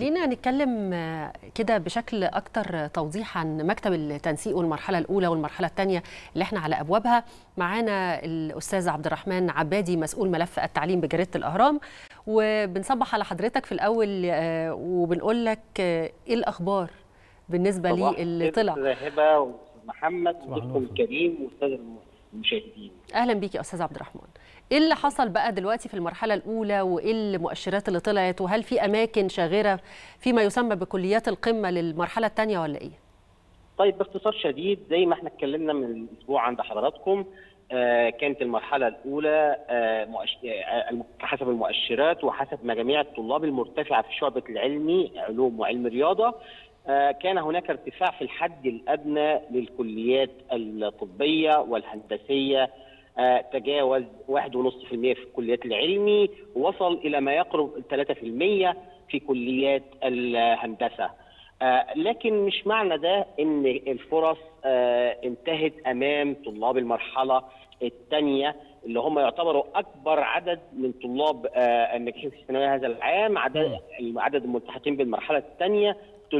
خلينا نتكلم كده بشكل اكتر توضيح عن مكتب التنسيق والمرحله الاولى والمرحله الثانيه اللي احنا على ابوابها معانا الاستاذ عبد الرحمن عبادي مسؤول ملف التعليم بجريده الاهرام وبنصبح على حضرتك في الاول وبنقول لك ايه الاخبار بالنسبه للي طلع هبه واستاذ محمد وضيفكم الكريم واستاذ المشاهدين اهلا بيك يا استاذ عبد الرحمن ايه اللي حصل بقى دلوقتي في المرحله الاولى وايه المؤشرات اللي طلعت وهل في اماكن شاغره فيما يسمى بكليات القمه للمرحله الثانيه ولا ايه طيب باختصار شديد زي ما احنا اتكلمنا من الاسبوع عند حضراتكم آه كانت المرحله الاولى آه مؤش... آه حسب المؤشرات وحسب مجاميع الطلاب المرتفعه في شعبه العلمي علوم وعلم رياضه كان هناك ارتفاع في الحد الادنى للكليات الطبيه والهندسيه تجاوز 1.5% في الكليات العلمي ووصل الى ما يقرب 3% في كليات الهندسه لكن مش معنى ده ان الفرص انتهت امام طلاب المرحله الثانيه اللي هم يعتبروا اكبر عدد من طلاب الناجحين في الثانويه هذا العام عدد عدد الملتحقين بالمرحله الثانيه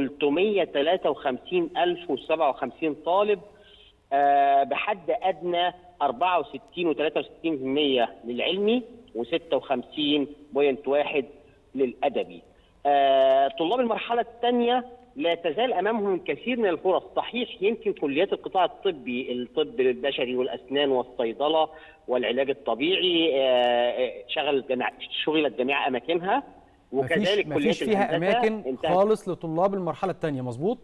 353057 طالب بحد ادنى 64 و63% للعلمي و56.1 للادبي. طلاب المرحله الثانيه لا تزال امامهم الكثير من الفرص، صحيح يمكن كليات القطاع الطبي، الطب البشري والاسنان والصيدله والعلاج الطبيعي شغل شغلت جميع اماكنها وكذلك كليات مفيش فيها اماكن انتهت. خالص لطلاب المرحله الثانيه مظبوط؟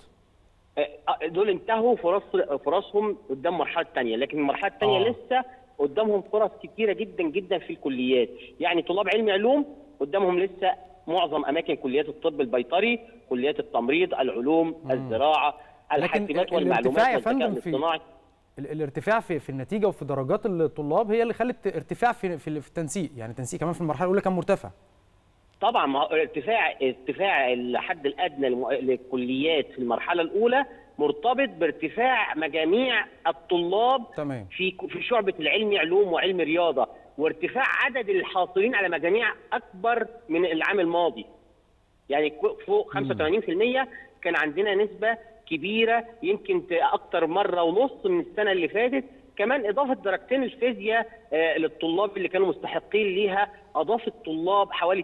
دول انتهوا فرص فرصهم قدام المرحله الثانيه لكن المرحله الثانيه آه. لسه قدامهم فرص كتيره جدا جدا في الكليات يعني طلاب علم علوم قدامهم لسه معظم اماكن كليات الطب البيطري كليات التمريض العلوم مم. الزراعه الحاسبات والمعلومات والذكاء الاصطناعي الارتفاع في في النتيجه وفي درجات الطلاب هي اللي خلت ارتفاع في في التنسيق يعني التنسيق كمان في المرحله الاولى كان مرتفع طبعا ما ارتفاع ارتفاع الحد الادنى للكليات في المرحله الاولى مرتبط بارتفاع مجاميع الطلاب تمام. في في شعبه العلم علوم وعلم رياضه وارتفاع عدد الحاصلين على مجاميع اكبر من العام الماضي يعني فوق 85% كان عندنا نسبه كبيره يمكن اكتر مره ونص من السنه اللي فاتت كمان اضافه درجتين الفيزياء آه للطلاب اللي كانوا مستحقين ليها اضافت طلاب حوالي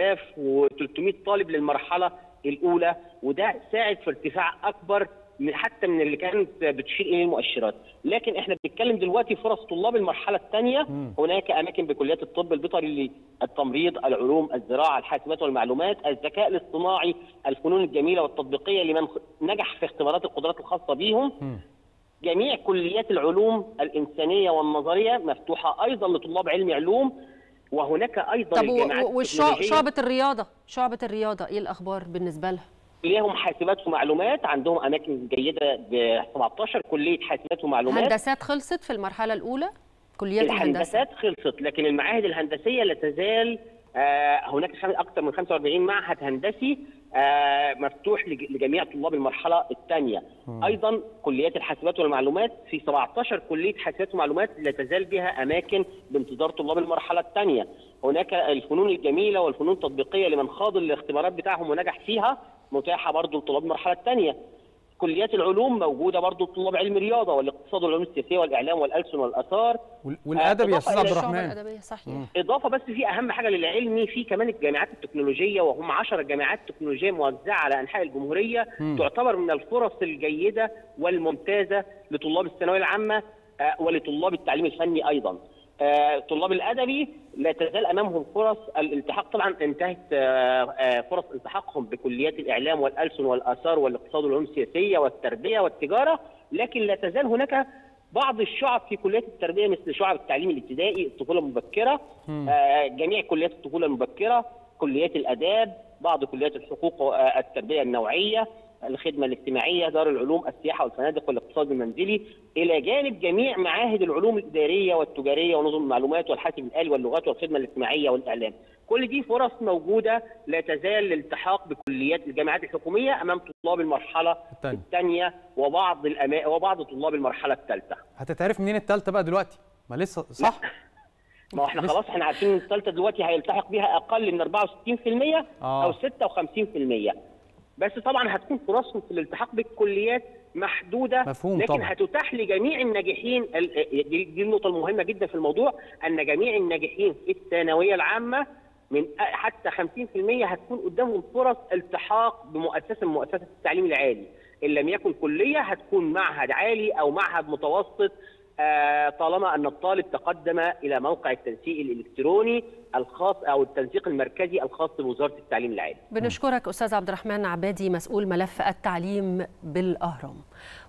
3300 طالب للمرحله الاولى وده ساعد في ارتفاع اكبر من حتى من اللي كانت بتشير اليه المؤشرات، لكن احنا بنتكلم دلوقتي فرص طلاب المرحله الثانيه هناك اماكن بكليات الطب البيطري التمريض، العلوم، الزراعه، الحاسبات والمعلومات، الذكاء الاصطناعي، الفنون الجميله والتطبيقيه لمن نجح في اختبارات القدرات الخاصه بيهم. م. جميع كليات العلوم الإنسانية والنظرية مفتوحة أيضا لطلاب علم علوم وهناك أيضا طب الجامعات وشعبة الرياضة شعبة الرياضة إيه الأخبار بالنسبة لها؟ ليهم حاسبات ومعلومات عندهم أماكن جيدة ب 17 كلية حاسبات ومعلومات هندسات خلصت في المرحلة الأولى؟ كليات الهندسة الهندسات خلصت لكن المعاهد الهندسية لا تزال آه هناك أكثر من 45 معهد هندسي آه مفتوح لجميع طلاب المرحله الثانيه ايضا كليات الحاسبات والمعلومات في 17 كليه حاسبات ومعلومات لا تزال بها اماكن بانتظار طلاب المرحله الثانيه هناك الفنون الجميله والفنون التطبيقيه لمن خاض الاختبارات بتاعهم ونجح فيها متاحه برضه لطلاب المرحله الثانيه كليات العلوم موجوده برضه طلاب علم الرياضه والاقتصاد والعلوم السياسيه والاعلام والالسن والاثار والادب يا استاذ عبد الرحمن صحيح اضافه بس في اهم حاجه للعلمي في كمان الجامعات التكنولوجيه وهم 10 جامعات تكنولوجيه موزعه على انحاء الجمهوريه م. تعتبر من الفرص الجيده والممتازه لطلاب الثانويه العامه ولطلاب التعليم الفني ايضا طلاب الادبي لا تزال امامهم فرص الالتحاق طبعا انتهت فرص التحاقهم بكليات الاعلام والالسن والاثار والاقتصاد والعلوم السياسيه والتربيه والتجاره لكن لا تزال هناك بعض الشعب في كليات التربيه مثل شعب التعليم الابتدائي الطفوله المبكره جميع كليات الطفوله المبكره كليات الاداب بعض كليات الحقوق التربيه النوعيه الخدمه الاجتماعيه، دار العلوم، السياحه والفنادق والاقتصاد المنزلي، الى جانب جميع معاهد العلوم الاداريه والتجاريه ونظم المعلومات والحاسب الالي واللغات والخدمه الاجتماعيه والاعلام. كل دي فرص موجوده لا تزال الالتحاق بكليات الجامعات الحكوميه امام طلاب المرحله الثانيه وبعض الأما... وبعض طلاب المرحله الثالثه. هتتعرف منين الثالثه بقى دلوقتي؟ ما لسه صح؟ ما هو احنا لسه. خلاص احنا عارفين ان الثالثه دلوقتي هيلتحق بها اقل من 64% آه. او 56% بس طبعا هتكون فرصهم في الالتحاق بالكليات محدوده مفهوم لكن طبعاً. هتتاح لجميع الناجحين ال- دي دي النقطه المهمه جدا في الموضوع ان جميع الناجحين في الثانويه العامه من أ- حتى 50% هتكون قدامهم فرص التحاق بمؤسسه من مؤسسات التعليم العالي ان لم يكن كليه هتكون معهد عالي او معهد متوسط آه، طالما ان الطالب تقدم الى موقع التنسيق الالكتروني الخاص او التنسيق المركزي الخاص بوزاره التعليم العالي بنشكرك استاذ عبد الرحمن عبادي مسؤول ملف التعليم بالاهرام